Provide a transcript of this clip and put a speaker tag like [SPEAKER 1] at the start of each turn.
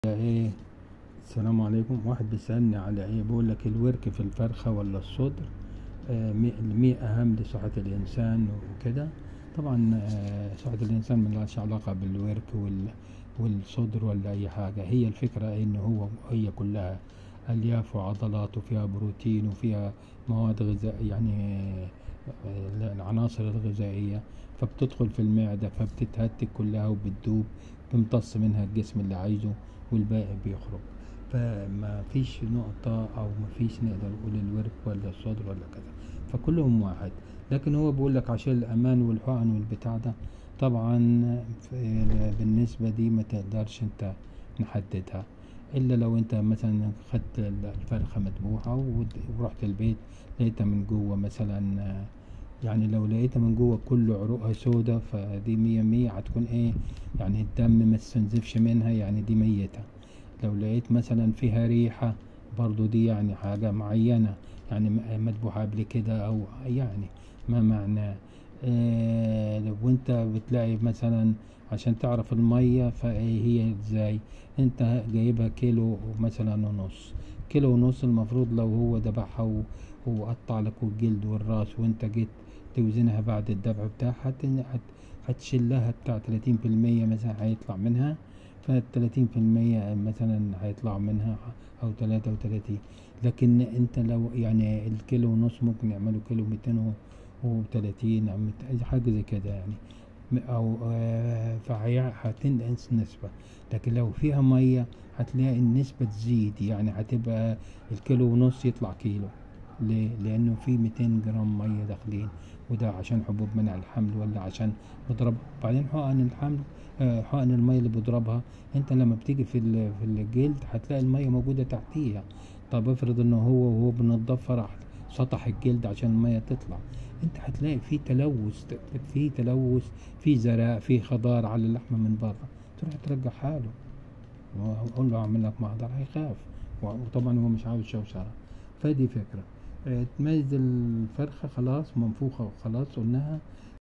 [SPEAKER 1] ايه السلام عليكم واحد بيسألني على ايه بيقول لك الورك في الفرخة ولا الصدر آه مي مي اهم لصحة الانسان وكده طبعا آه صحة الانسان ملهاش علاقة بالورك وال والصدر ولا اي حاجة هي الفكرة ان هو هي كلها الياف وعضلات وفيها بروتين وفيها مواد غذائية يعني آه العناصر الغذائية فبتدخل في المعدة فبتتهتك كلها وبتدوب بيمتص منها الجسم اللي عايزه والباقي بيخرج فما فيش نقطة أو ما فيش نقدر نقول الورك ولا الصدر ولا كذا فكلهم واحد لكن هو بيقول لك عشان الأمان والحقن والبتاع ده طبعا بالنسبة دي ما تقدرش انت نحددها إلا لو انت مثلا خدت الفرخة مذبوحة ورحت البيت لقيتها من جوه مثلا يعني لو لقيتها من جوه كل عروقها سودا فدي مية مية هتكون ايه يعني الدم ما استنزفش منها يعني دي ميتة لو لقيت مثلا فيها ريحة برضو دي يعني حاجة معينة يعني مذبوحة قبل كده او يعني ما معناه إيه لو انت بتلاقي مثلا عشان تعرف المية فايه هي ازاي انت جايبها كيلو مثلا ونص كيلو ونص المفروض لو هو دبحها وقطع لك الجلد والراس وانت جيت توزنها بعد الدبع بتاعها هتشيلها بتاع تلاتين في المية مثلا هيطلع منها فالتلاتين في المية مثلا هيطلع منها أو تلاتة وتلاتين لكن انت لو يعني الكيلو ونص ممكن يعملوا كيلو ميتين وتلاتين أو حاجة زي كده يعني أو فهتنقص نسبة لكن لو فيها مية هتلاقي النسبة تزيد يعني هتبقى الكيلو ونص يطلع كيلو ليه؟ لأنه في 200 جرام مية داخلين وده عشان حبوب منع الحمل ولا عشان بضرب بعدين حقن الحمل حقن المية اللي بضربها انت لما بتيجي في في الجلد هتلاقي المية موجودة تحتيها طب افرض انه هو وهو بنضفها راح سطح الجلد عشان المية تطلع انت هتلاقي في تلوث في تلوث في زرع في خضار على اللحمة من بره تروح ترجعها له وقول له اعمل لك محضر هيخاف وطبعا هو مش عاوز شوشرة فدي فكرة تميز الفرخة خلاص منفوخة وخلاص قلناها